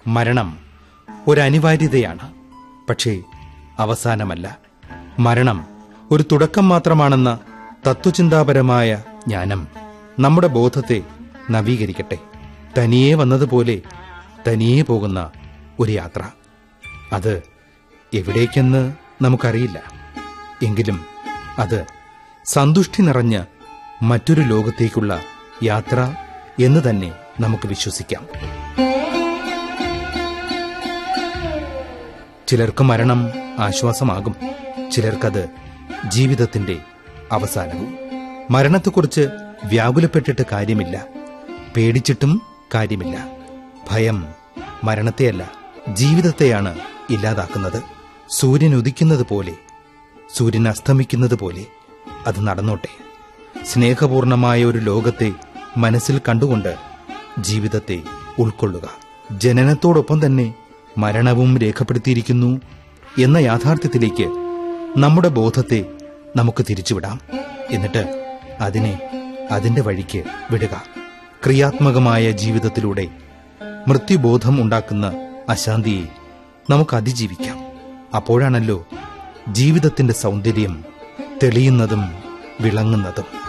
മരണം ഒരു അനിവാര്യതയാണ് പക്ഷേ അവസാനമല്ല മരണം ഒരു തുടക്കം മാത്രമാണെന്ന തത്വചിന്താപരമായ ജ്ഞാനം നമ്മുടെ ബോധത്തെ നവീകരിക്കട്ടെ തനിയെ വന്നതുപോലെ തനിയെ പോകുന്ന ഒരു യാത്ര അത് എവിടേക്കെന്ന് നമുക്കറിയില്ല എങ്കിലും അത് സന്തുഷ്ടി നിറഞ്ഞ മറ്റൊരു ലോകത്തേക്കുള്ള യാത്ര എന്ന് തന്നെ നമുക്ക് വിശ്വസിക്കാം ചിലർക്ക് മരണം ആശ്വാസമാകും ചിലർക്കത് ജീവിതത്തിന്റെ അവസാനവും മരണത്തെക്കുറിച്ച് വ്യാകുലപ്പെട്ടിട്ട് കാര്യമില്ല പേടിച്ചിട്ടും കാര്യമില്ല ഭയം മരണത്തെയല്ല ജീവിതത്തെയാണ് ഇല്ലാതാക്കുന്നത് സൂര്യൻ ഉദിക്കുന്നത് പോലെ സൂര്യൻ അസ്തമിക്കുന്നത് പോലെ അത് നടന്നോട്ടെ സ്നേഹപൂർണമായ ഒരു ലോകത്തെ മനസ്സിൽ കണ്ടുകൊണ്ട് ജീവിതത്തെ ഉൾക്കൊള്ളുക ജനനത്തോടൊപ്പം തന്നെ മരണവും രേഖപ്പെടുത്തിയിരിക്കുന്നു എന്ന യാഥാർത്ഥ്യത്തിലേക്ക് നമ്മുടെ ബോധത്തെ നമുക്ക് തിരിച്ചുവിടാം എന്നിട്ട് അതിനെ അതിന്റെ വഴിക്ക് വിടുക ക്രിയാത്മകമായ ജീവിതത്തിലൂടെ മൃത്യുബോധം ഉണ്ടാക്കുന്ന അശാന്തിയെ നമുക്ക് അതിജീവിക്കാം അപ്പോഴാണല്ലോ ജീവിതത്തിന്റെ സൗന്ദര്യം തെളിയുന്നതും വിളങ്ങുന്നതും